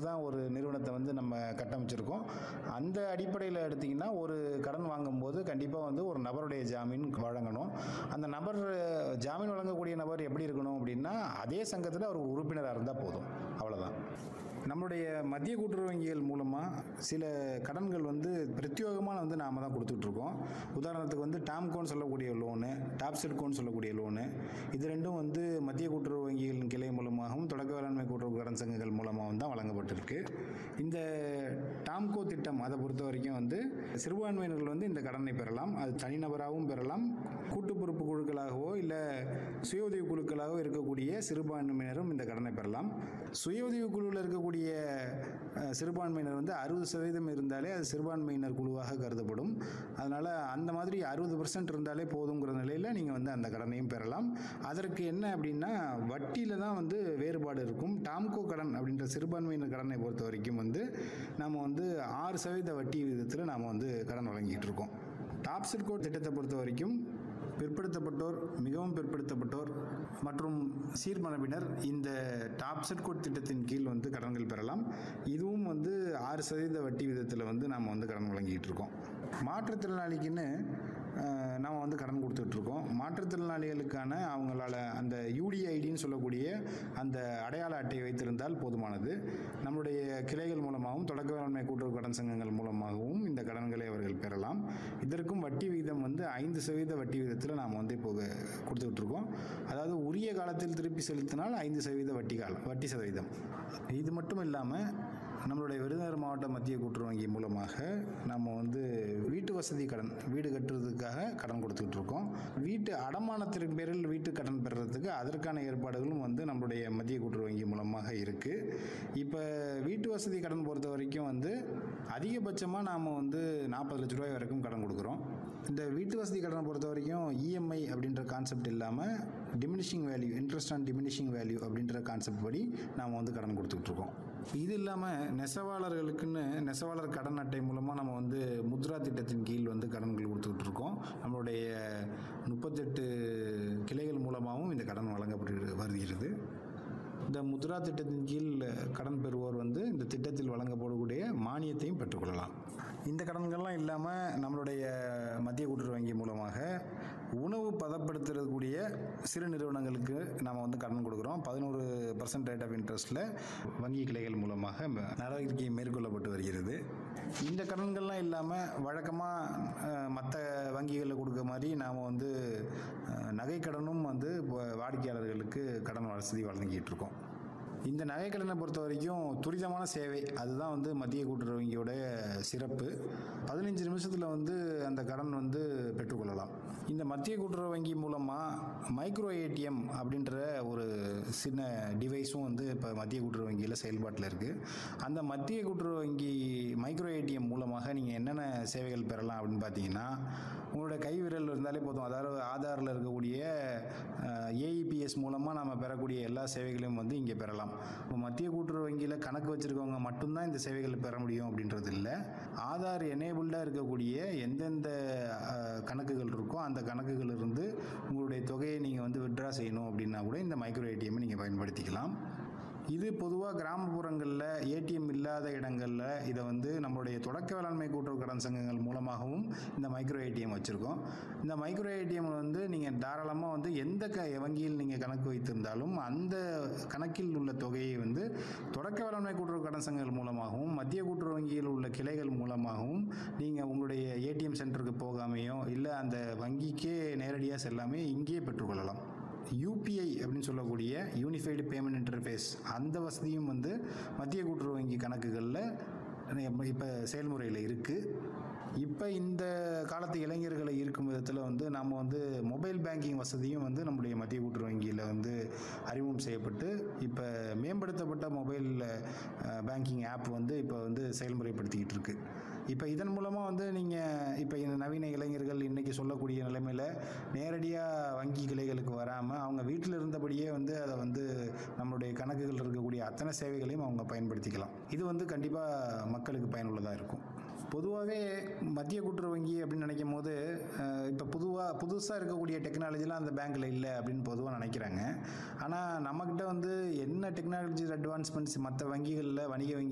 தான் ஒரு நிறுவனத்தை வந்து நம்ம கட்டமைச்சிருக்கோம் அந்த அடிப்படையில் எடுத்திங்கன்னா ஒரு கடன் வாங்கும்போது கண்டிப்பாக வந்து ஒரு நபருடைய ஜாமீன் வழங்கணும் அந்த நபர் ஜாமீன் வழங்கக்கூடிய நபர் எப்படி இருக்கணும் அப்படின்னா அதே சங்கத்தில் அவர் உறுப்பினராக இருந்தால் போதும் அவ்வளோதான் நம்மளுடைய மத்திய கூட்டுறவு வங்கிகள் மூலமாக சில கடன்கள் வந்து பிரத்யோகமாக வந்து நாம் தான் கொடுத்துட்ருக்கோம் உதாரணத்துக்கு வந்து டாம்கோன்னு சொல்லக்கூடிய லோனு டாப்செட்கோன்னு சொல்லக்கூடிய லோனு இது ரெண்டும் வந்து மத்திய கூட்டுறவு வங்கிகளின் கிளை மூலமாகவும் தொடக்க வேளாண்மை கூட்டுறவு கடன் சங்கங்கள் மூலமாகவும் தான் வழங்கப்பட்டிருக்கு இந்த டாம்கோ திட்டம் அதை பொறுத்த வரைக்கும் வந்து சிறுபான்மையினர்கள் வந்து இந்த கடனை பெறலாம் அது தனிநபராகவும் பெறலாம் கூட்டு பொறுப்பு குழுக்களாகவோ இல்லை சுய உதவி குழுக்களாகவோ இருக்கக்கூடிய சிறுபான்மையினரும் இந்த கடனை பெறலாம் சுய உதவி குழுவில் இருக்கக்கூடிய அஹ், சிறுபான்மையினர் வந்து அறுபது சதவீதம் இருந்தாலே அது சிறுபான்மையினர் குழுவாக கருதப்படும் அதனால் அந்த மாதிரி அறுபது பர்சன்ட் இருந்தாலே போதுங்கிற நிலையில் நீங்கள் வந்து அந்த கடனையும் பெறலாம் அதற்கு என்ன அப்படின்னா வட்டியில் தான் வந்து வேறுபாடு இருக்கும் டாம்கோ கடன் அப்படின்ற சிறுபான்மையினர் கடனை பொறுத்த வரைக்கும் வந்து நம்ம வந்து ஆறு சதவீத வட்டி விகிதத்தில் நாம் வந்து கடன் வழங்கிட்டு இருக்கோம் டாப் சிட்கோ திட்டத்தை பொறுத்த வரைக்கும் பிற்படுத்தப்பட்டோர் மிகவும் பிற்படுத்தப்பட்டோர் மற்றும் சீர்மரபினர் இந்த டாப் செட்கோட் திட்டத்தின் கீழ் வந்து கடன்கள் பெறலாம் இதுவும் வந்து ஆறு சதவீத வட்டி விதத்தில் வந்து நாம் வந்து கடன் வழங்கிட்டு இருக்கோம் மாற்றுத்திறனாளிக்குன்னு அஹ், நாம் வந்து கடன் கொடுத்துட்ருக்கோம் மாற்றுத்திறனாளிகளுக்கான அவங்களால அந்த யூடிஐடின்னு சொல்லக்கூடிய அந்த அடையாள அட்டை வைத்திருந்தால் போதுமானது நம்முடைய கிளைகள் மூலமாகவும் தொடக்க வேளாண்மை கூட்டுறவு கடன் சங்கங்கள் மூலமாகவும் இந்த கடன்களை அவர்கள் பெறலாம் இதற்கும் வட்டி விகிதம் வந்து ஐந்து சதவீத வட்டி விகிதத்தில் நாம் வந்து இப்போ கொடுத்துக்கிட்டு இருக்கோம் அதாவது உரிய காலத்தில் திருப்பி செலுத்தினால் ஐந்து சதவீத வட்டி காலம் வட்டி சதவீதம் இது மட்டும் இல்லாமல் நம்மளுடைய விருதுநகர் மாவட்ட மத்திய கூட்டுறவு வங்கி மூலமாக நம்ம வந்து வீட்டு வசதி கடன் வீடு கட்டுறதுக்காக கடன் கொடுத்துக்கிட்டு இருக்கோம் வீட்டு அடமானத்திற்கு பேரில் வீட்டு கடன் பெறுறதுக்கு அதற்கான ஏற்பாடுகளும் வந்து நம்மளுடைய மத்திய கூட்டுறவு வங்கி மூலமாக இருக்குது இப்போ வீட்டு வசதி கடன் பொறுத்த வரைக்கும் வந்து அதிகபட்சமாக நாம் வந்து நாற்பது லட்ச ரூபாய் வரைக்கும் கடன் கொடுக்குறோம் இந்த வீட்டு வசதி கடனை பொறுத்த வரைக்கும் இஎம்ஐ அப்படின்ற கான்செப்ட் இல்லாமல் diminishing value interest on diminishing value அப்படின்ற கான்செப்ட் படி நாம் வந்து கடன் கொடுத்துக்கிட்டு இருக்கோம் இது இல்லாமல் நெசவாளர்களுக்குன்னு நெசவாளர் கடன் அட்டை மூலமாக நம்ம வந்து முத்ரா திட்டத்தின் கீழ் வந்து கடன்கள் கொடுத்துக்கிட்டு இருக்கோம் நம்மளுடைய முப்பத்தெட்டு கிளைகள் மூலமாகவும் இந்த கடன் வழங்கப்பட்டு வருகிறது இந்த முத்ரா திட்டத்தின் கீழ் கடன் பெறுவோர் வந்து இந்த திட்டத்தில் வழங்கப்படக்கூடிய மானியத்தையும் பெற்றுக்கொள்ளலாம் இந்த கடன்கள்லாம் இல்லாமல் நம்மளுடைய மத்திய கூட்டுறவு வங்கி மூலமாக உணவு பதப்படுத்தக்கூடிய சிறு நிறுவனங்களுக்கு நாம் வந்து கடன் கொடுக்குறோம் பதினோரு பர்சன்ட் ரேட் ஆஃப் இன்ட்ரெஸ்ட்டில் வங்கி கிளைகள் மூலமாக நடவடிக்கை மேற்கொள்ளப்பட்டு வருகிறது இந்த கடன்கள்லாம் இல்லாமல் வழக்கமாக மற்ற வங்கிகளில் கொடுக்க மாதிரி நாம் வந்து அஹ், நகைக்கடனும் வந்து இப்போ வாடிக்கையாளர்களுக்கு கடன் வசதி வழங்கிட்டு இருக்கோம் இந்த நகைக்கடனை பொறுத்த வரைக்கும் துரிதமான சேவை அதுதான் வந்து மத்திய கூட்டுறவு வங்கியோட சிறப்பு பதினஞ்சு நிமிஷத்தில் வந்து அந்த கடன் வந்து பெற்றுக்கொள்ளலாம் இந்த மத்திய கூட்டுறவு வங்கி மூலமாக மைக்ரோ ஏடிஎம் அப்படின்ற ஒரு சின்ன டிவைஸும் வந்து இப்போ மத்திய கூட்டுறவு வங்கியில் செயல்பாட்டில் இருக்குது அந்த மத்திய கூட்டுறவு வங்கி மைக்ரோ ஏடிஎம் மூலமாக நீங்கள் என்னென்ன சேவைகள் பெறலாம் அப்படின்னு பார்த்தீங்கன்னா உங்களோட கை விரல் இருந்தாலே போதும் அதாவது ஆதாரில் இருக்கக்கூடிய ஏஇபிஎஸ் மூலமாக நம்ம பெறக்கூடிய எல்லா சேவைகளையும் வந்து இங்கே பெறலாம் இப்போ மத்திய கூட்டுறவு வங்கியில் கணக்கு வச்சுருக்கவங்க மட்டும்தான் இந்த சேவைகளை பெற முடியும் அப்படின்றது இல்லை ஆதார் எனேபிள்டாக இருக்கக்கூடிய எந்தெந்த அஹ், கணக்குகள் இருக்கோ அந்த கணக்குகள் இருந்து உங்களுடைய தொகையை நீங்கள் வந்து விட்ரா செய்யணும் அப்படின்னா கூட இந்த மைக்ரோ ஏடிஎம்மை நீங்கள் பயன்படுத்திக்கலாம் இது பொதுவாக கிராமப்புறங்களில் ஏடிஎம் இல்லாத இடங்களில் இதை வந்து நம்மளுடைய தொடக்க வேளாண்மை கூட்டுறவு கடன் சங்கங்கள் மூலமாகவும் இந்த மைக்ரோ ஏடிஎம் வச்சுருக்கோம் இந்த மைக்ரோ ஏடிஎம் வந்து நீங்கள் தாராளமாக வந்து எந்த க வங்கியில் நீங்கள் கணக்கு வைத்திருந்தாலும் அந்த கணக்கில் உள்ள தொகையை வந்து தொடக்க வேளாண்மை கூட்டுறவு கடன் சங்கங்கள் மூலமாகவும் மத்திய கூட்டுறவு வங்கியில் உள்ள கிளைகள் மூலமாகவும் நீங்கள் உங்களுடைய ஏடிஎம் சென்டருக்கு போகாமையோ இல்லை அந்த வங்கிக்கே நேரடியாக செல்லாமே இங்கேயே பெற்றுக்கொள்ளலாம் யூபிஐ அப்படின்னு சொல்லக்கூடிய யூனிஃபைடு பேமெண்ட் இன்டர்ஃபேஸ் அந்த வசதியும் வந்து மத்திய கூட்டுறவு வங்கி கணக்குகளில் இப்போ செயல்முறையில் இருக்குது இப்போ இந்த காலத்து இளைஞர்களை இருக்கும் விதத்தில் வந்து நம்ம வந்து மொபைல் பேங்கிங் வசதியும் வந்து நம்முடைய மத்திய கூட்டுறவு வங்கியில் வந்து அறிமுகம் செய்யப்பட்டு இப்போ மேம்படுத்தப்பட்ட மொபைல் பேங்கிங் ஆப் வந்து இப்போ வந்து செயல்முறைப்படுத்திக்கிட்டு இருக்கு இப்போ இதன் மூலமாக வந்து நீங்கள் இப்போ இந்த நவீன இளைஞர்கள் இன்றைக்கி சொல்லக்கூடிய நிலைமையில் நேரடியாக வங்கி கிளைகளுக்கு வராமல் அவங்க வீட்டில் இருந்தபடியே வந்து அதை வந்து நம்மளுடைய கணக்குகள் இருக்கக்கூடிய அத்தனை சேவைகளையும் அவங்க பயன்படுத்திக்கலாம் இது வந்து கண்டிப்பாக மக்களுக்கு பயனுள்ளதாக இருக்கும் பொதுவாகவே மத்திய கூட்டுறவு வங்கி அப்படின்னு நினைக்கும் போது அஹ், இப்போ பொதுவாக புதுசாக இருக்கக்கூடிய டெக்னாலஜிலாம் அந்த பேங்க்கில் இல்லை அப்படின்னு பொதுவாக நினைக்கிறாங்க ஆனால் நம்மக்கிட்ட வந்து என்ன டெக்னாலஜி அட்வான்ஸ்மெண்ட்ஸ் மற்ற வங்கிகளில் வணிக வங்கி